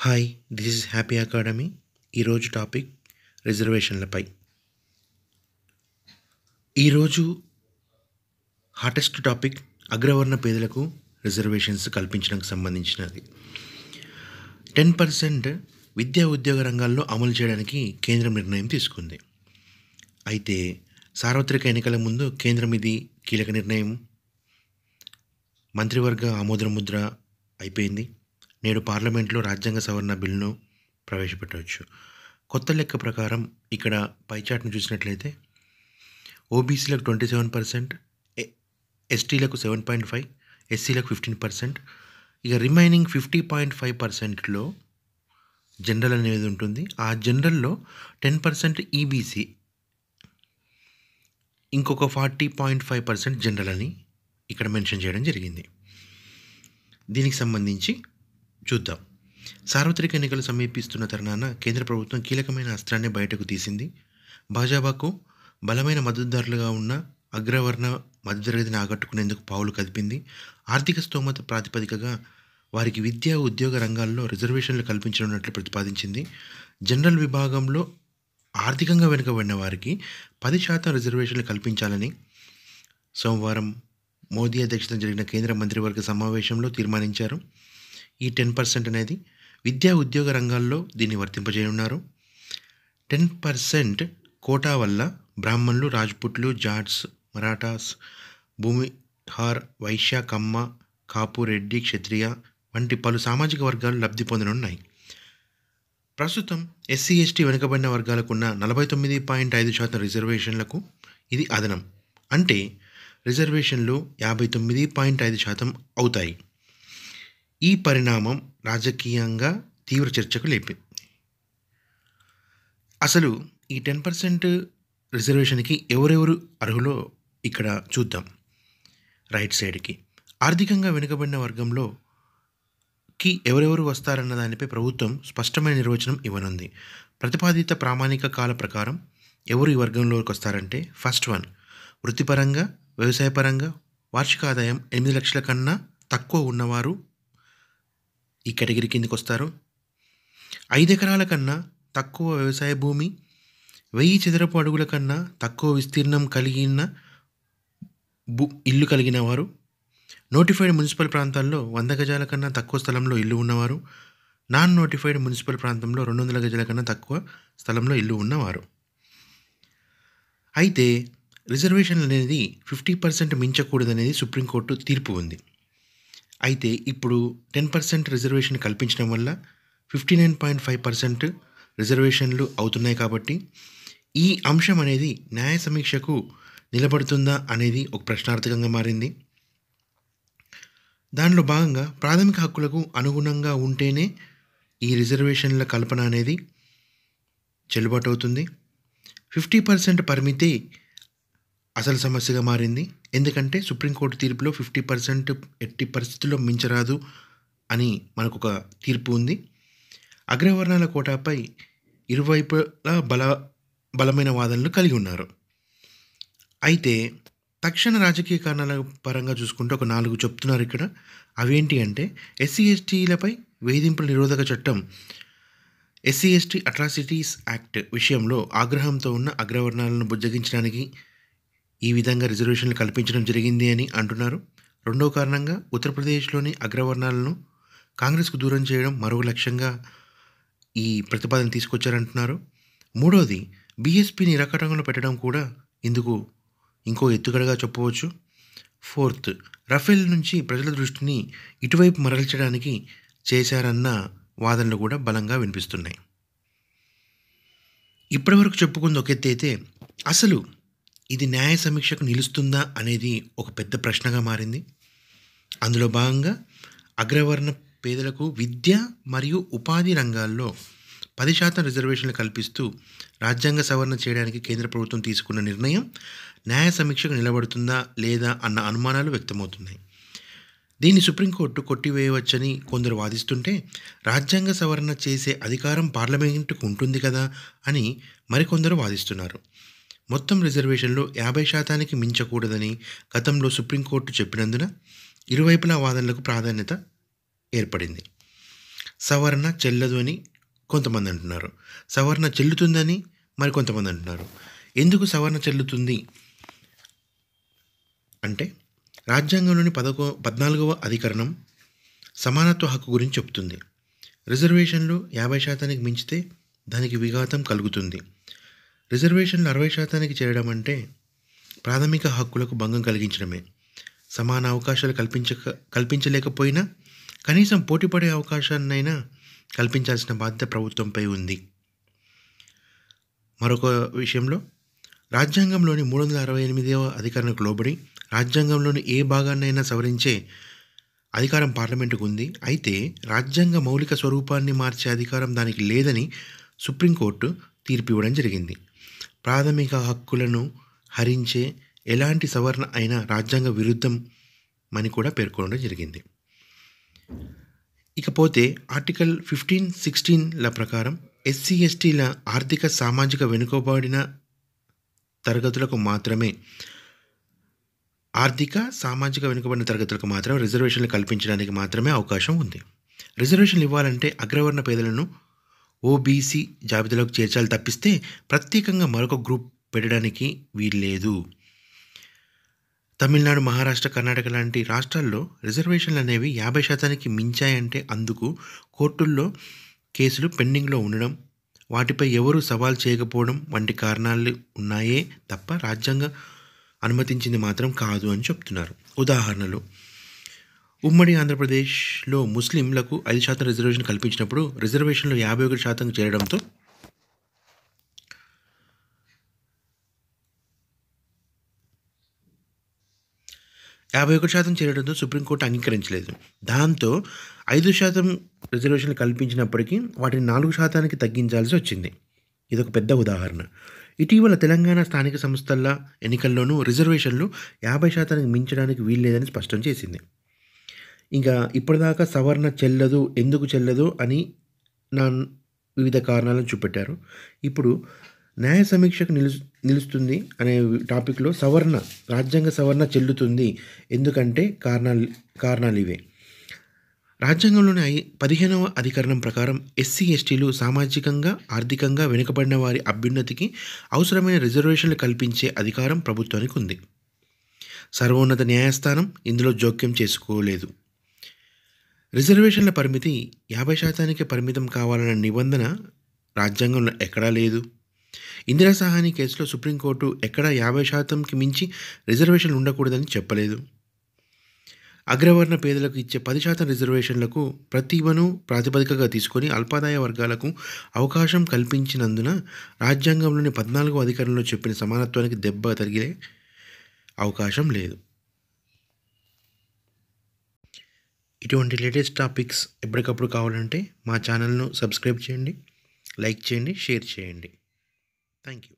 hi this is happy academy ఈరోజు topic రిజర్వేషన్లపై ఈరోజు హాటెస్ట్ టాపిక్ అగ్రవర్ణ పేదలకు రిజర్వేషన్స్ కల్పించడానికి సంబంధించినది టెన్ పర్సెంట్ విద్యా ఉద్యోగ రంగాల్లో అమలు చేయడానికి కేంద్రం నిర్ణయం తీసుకుంది అయితే సార్వత్రిక ఎన్నికల ముందు కేంద్రం ఇది కీలక నిర్ణయం మంత్రివర్గ ఆమోద ముద్ర అయిపోయింది నేడు పార్లమెంట్లో రాజ్యాంగ సవరణ బిల్లును ప్రవేశపెట్టవచ్చు కొత్త లెక్క ప్రకారం ఇక్కడ పైచాట్ను చూసినట్లయితే ఓబీసీలకు ట్వంటీ సెవెన్ పర్సెంట్ ఎస్టీలకు సెవెన్ పాయింట్ ఫైవ్ ఎస్సీలకు ఫిఫ్టీన్ పర్సెంట్ ఇక రిమైనింగ్ ఫిఫ్టీ పాయింట్ ఫైవ్ పర్సెంట్లో జనరల్ అనేది ఉంటుంది ఆ జనరల్లో టెన్ పర్సెంట్ ఈబీసీ ఇంకొక forty point five percent general అని ఇక్కడ మెన్షన్ చేయడం జరిగింది దీనికి సంబంధించి చూద్దాం సార్వత్రిక ఎన్నికలు సమీపిస్తున్న తరుణాన కేంద్ర ప్రభుత్వం కీలకమైన అస్త్రాన్ని బయటకు తీసింది భాజపాకు బలమైన మద్దతుదారులుగా ఉన్న అగ్రవర్ణ మధ్యతరగతిని ఆకట్టుకునేందుకు పావులు కదిపింది ఆర్థిక స్తోమత ప్రాతిపదికగా వారికి విద్యా ఉద్యోగ రంగాల్లో రిజర్వేషన్లు కల్పించనున్నట్లు ప్రతిపాదించింది జనరల్ విభాగంలో ఆర్థికంగా వెనుకబడిన వారికి పది శాతం రిజర్వేషన్లు కల్పించాలని సోమవారం మోదీ అధ్యక్షతన జరిగిన కేంద్ర మంత్రివర్గ సమావేశంలో తీర్మానించారు ఈ టెన్ పర్సెంట్ అనేది విద్యా ఉద్యోగ రంగాల్లో దీన్ని వర్తింపజేయనున్నారు టెన్ పర్సెంట్ కోటా వల్ల బ్రాహ్మణులు రాజ్పుట్లు జాట్స్ మరాఠాస్ భూమిహార్ వైశ్య కమ్మ కాపు రెడ్డి క్షత్రియ వంటి పలు సామాజిక వర్గాలు లబ్ధి పొందనున్నాయి ప్రస్తుతం ఎస్సీ ఎస్టీ వెనుకబడిన వర్గాలకున్న నలభై తొమ్మిది పాయింట్ ఐదు శాతం రిజర్వేషన్లకు ఇది అదనం అంటే రిజర్వేషన్లు యాభై తొమ్మిది పాయింట్ ఐదు శాతం అవుతాయి ఈ పరిణామం రాజకీయంగా తీవ్ర చర్చకు లేపింది అసలు ఈ టెన్ పర్సెంట్ రిజర్వేషన్కి ఎవరెవరు అర్హులో ఇక్కడ చూద్దాం రైట్ సైడ్కి ఆర్థికంగా వెనుకబడిన వర్గంలో కి ఎవరెవరు వస్తారన్న దానిపై ప్రభుత్వం స్పష్టమైన నిర్వచనం ఇవ్వనుంది ప్రతిపాదిత ప్రామాణిక కాల ప్రకారం ఎవరు ఈ వర్గంలోకి వస్తారంటే ఫస్ట్ వన్ వృత్తిపరంగా వ్యవసాయపరంగా వార్షిక ఆదాయం ఎనిమిది లక్షల కన్నా తక్కువ ఉన్నవారు ఈ కేటగిరీ కిందకి వస్తారు ఐదు ఎకరాల కన్నా తక్కువ వ్యవసాయ భూమి వెయ్యి చదరపు అడుగుల కన్నా తక్కువ విస్తీర్ణం కలిగిన భూ ఇల్లు కలిగిన వారు నోటిఫైడ్ మున్సిపల్ ప్రాంతాల్లో వంద గజాల కన్నా తక్కువ స్థలంలో ఇల్లు ఉన్నవారు నాన్ నోటిఫైడ్ మున్సిపల్ ప్రాంతంలో రెండు వందల గజాల కన్నా తక్కువ స్థలంలో ఇల్లు ఉన్నవారు అయితే రిజర్వేషన్ అనేది ఫిఫ్టీ పర్సెంట్ మించకూడదనేది సుప్రీంకోర్టు తీర్పు ఉంది అయితే ఇప్పుడు టెన్ పర్సెంట్ రిజర్వేషన్ కల్పించడం వల్ల fifty nine point five percent రిజర్వేషన్లు అవుతున్నాయి కాబట్టి ఈ అంశం అనేది న్యాయ సమీక్షకు నిలబడుతుందా అనేది ఒక ప్రశ్నార్థకంగా మారింది దానిలో భాగంగా ప్రాథమిక హక్కులకు అనుగుణంగా ఉంటేనే ఈ రిజర్వేషన్ల కల్పన అనేది చెల్లుబాటు అవుతుంది ఫిఫ్టీ పర్సెంట్ పరిమితి అసలు సమస్యగా మారింది ఎందుకంటే సుప్రీంకోర్టు తీర్పులో ఫిఫ్టీ పర్సెంట్ ఎట్టి పరిస్థితుల్లో మించరాదు అని మనకు ఒక తీర్పు ఉంది అగ్రవర్ణాల కోటాపై ఇరువైపులా బల బలమైన వాదనలు కలిగి ఉన్నారు అయితే తక్షణ రాజకీయ కారణాల పరంగా చూసుకుంటే ఒక నాలుగు చెప్తున్నారు ఇక్కడ అవేంటి అంటే ఎస్సీ ఎస్టీలపై వేధింపుల నిరోధక చట్టం ఎస్సీ ఎస్టీ అట్రాసిటీస్ యాక్ట్ విషయంలో ఆగ్రహంతో ఉన్న అగ్రవర్ణాలను బుజ్జగించడానికి ఈ విధంగా రిజర్వేషన్లు కల్పించడం జరిగింది అని అంటున్నారు రెండవ కారణంగా ఉత్తరప్రదేశ్లోని అగ్రవర్ణాలను కాంగ్రెస్కు దూరం చేయడం మరో లక్ష్యంగా ఈ ప్రతిపాదన తీసుకొచ్చారంటున్నారు మూడవది బీఎస్పీని ఇరకటంలో పెట్టడం కూడా ఇందుకు ఇంకో ఎత్తుగడగా చెప్పవచ్చు ఫోర్త్ రఫేల్ నుంచి ప్రజల దృష్టిని ఇటువైపు మరల్చడానికి చేశారన్న వాదనలు కూడా బలంగా వినిపిస్తున్నాయి ఇప్పటివరకు చెప్పుకుంది ఒక ఎత్తి అయితే అసలు ఇది న్యాయ సమీక్షకు నిలుస్తుందా అనేది ఒక పెద్ద ప్రశ్నగా మారింది అందులో భాగంగా అగ్రవర్ణ పేదలకు విద్య మరియు ఉపాధి రంగాల్లో పది శాతం రిజర్వేషన్లు కల్పిస్తూ రాజ్యాంగ సవరణ చేయడానికి కేంద్ర ప్రభుత్వం తీసుకున్న నిర్ణయం న్యాయ సమీక్షకు నిలబడుతుందా లేదా అన్న అనుమానాలు వ్యక్తమవుతున్నాయి దీన్ని సుప్రీంకోర్టు కొట్టివేయవచ్చని కొందరు వాదిస్తుంటే రాజ్యాంగ సవరణ చేసే అధికారం పార్లమెంటుకు ఉంటుంది కదా అని మరికొందరు వాదిస్తున్నారు మొత్తం రిజర్వేషన్లో యాభై శాతానికి మించకూడదని గతంలో సుప్రీంకోర్టు చెప్పినందున ఇరువైపులా వాదనలకు ప్రాధాన్యత ఏర్పడింది సవరణ చెల్లదు అని కొంతమంది అంటున్నారు సవరణ చెల్లుతుందని మరి కొంతమంది అంటున్నారు ఎందుకు సవరణ చెల్లుతుంది అంటే రాజ్యాంగంలోని పదకో పద్నాలుగవ అధికరణం సమానత్వ హక్కు గురించి చెప్తుంది రిజర్వేషన్లు యాభై శాతానికి మించితే దానికి విఘాతం కలుగుతుంది రిజర్వేషన్లు అరవై శాతానికి చేరడం అంటే ప్రాథమిక హక్కులకు భంగం కలిగించడమే సమాన అవకాశాలు కల్పించక కల్పించలేకపోయినా కనీసం పోటీపడే అవకాశాన్నైనా కల్పించాల్సిన బాధ్యత ప్రభుత్వంపై ఉంది మరొక విషయంలో రాజ్యాంగంలోని మూడు వందల అరవై ఎనిమిదవ అధికారానికి లోబడి రాజ్యాంగంలోని ఏ భాగాన్నైనా సవరించే అధికారం పార్లమెంటుకు ఉంది అయితే రాజ్యాంగ మౌలిక స్వరూపాన్ని మార్చే అధికారం దానికి లేదని సుప్రీంకోర్టు తీర్పు ఇవ్వడం జరిగింది ప్రాథమిక హక్కులను హరించే ఎలాంటి సవరణ అయినా రాజ్యాంగ విరుద్ధం అని కూడా పేర్కొనడం జరిగింది ఇకపోతే ఆర్టికల్ ఫిఫ్టీన్ సిక్స్టీన్ల ప్రకారం ఎస్సీ ఎస్టీల ఆర్థిక సామాజిక వెనుకబడిన తరగతులకు మాత్రమే ఆర్థిక సామాజిక వెనుకబడిన తరగతులకు మాత్రమే రిజర్వేషన్లు కల్పించడానికి మాత్రమే అవకాశం ఉంది రిజర్వేషన్లు ఇవ్వాలంటే అగ్రవర్ణ పేదలను ఓబీసీ జాబితాలోకి చేర్చాలి తప్పిస్తే ప్రత్యేకంగా మరొక గ్రూప్ పెట్టడానికి వీల్లేదు తమిళనాడు మహారాష్ట్ర కర్ణాటక లాంటి రాష్ట్రాల్లో రిజర్వేషన్లు అనేవి యాభై శాతానికి మించాయంటే అందుకు కోర్టుల్లో కేసులు పెండింగ్లో ఉండడం వాటిపై ఎవరు సవాల్ చేయకపోవడం వంటి కారణాలు ఉన్నాయే తప్ప రాజ్యాంగం అనుమతించింది మాత్రం కాదు అని చెప్తున్నారు ఉదాహరణలు ఉమ్మడి ఆంధ్రప్రదేశ్లో ముస్లింలకు ఐదు శాతం రిజర్వేషన్ కల్పించినప్పుడు రిజర్వేషన్లు యాభై ఒకటి శాతం చేరడంతో యాభై ఒకటి శాతం చేరడంతో సుప్రీంకోర్టు అంగీకరించలేదు దాంతో ఐదు శాతం రిజర్వేషన్లు కల్పించినప్పటికీ వాటిని నాలుగు శాతానికి తగ్గించాల్సి వచ్చింది ఇదొక పెద్ద ఉదాహరణ ఇటీవల తెలంగాణ స్థానిక సంస్థల ఎన్నికల్లోనూ రిజర్వేషన్లు యాభై శాతానికి మించడానికి వీల్లేదని స్పష్టం చేసింది ఇంకా ఇప్పటిదాకా సవరణ చెల్లదు ఎందుకు చెల్లదు అని నా వివిధ కారణాలను చూపెట్టారు ఇప్పుడు న్యాయ సమీక్షకు నిలు నిలుస్తుంది అనే టాపిక్లో సవరణ రాజ్యాంగ సవరణ చెల్లుతుంది ఎందుకంటే కారణాలు కారణాలు ఇవే రాజ్యాంగంలోని ఐ పదిహేనవ అధికరణం ప్రకారం ఎస్సీ ఎస్టీలు సామాజికంగా ఆర్థికంగా వెనుకబడిన వారి అభ్యున్నతికి అవసరమైన రిజర్వేషన్లు కల్పించే అధికారం ప్రభుత్వానికి ఉంది సర్వోన్నత న్యాయస్థానం ఇందులో జోక్యం చేసుకోలేదు రిజర్వేషన్ల పరిమితి యాభై శాతానికి పరిమితం కావాలన్న నిబంధన రాజ్యాంగంలో ఎక్కడా లేదు ఇందిరా సహాని కేసులో సుప్రీంకోర్టు ఎక్కడా యాభై శాతంకి మించి రిజర్వేషన్లు ఉండకూడదని చెప్పలేదు అగ్రవర్ణ పేదలకు ఇచ్చే పది శాతం రిజర్వేషన్లకు ప్రతిభను ప్రాతిపదికగా తీసుకొని అల్పాదాయ వర్గాలకు అవకాశం కల్పించినందున రాజ్యాంగంలోని పద్నాలుగో అధికారంలో చెప్పిన సమానత్వానికి దెబ్బ తగిలే అవకాశం లేదు ఇటువంటి లేటెస్ట్ టాపిక్స్ ఎప్పటికప్పుడు కావాలంటే మా ఛానల్ను సబ్స్క్రైబ్ చేయండి లైక్ చేయండి షేర్ చేయండి థ్యాంక్ యూ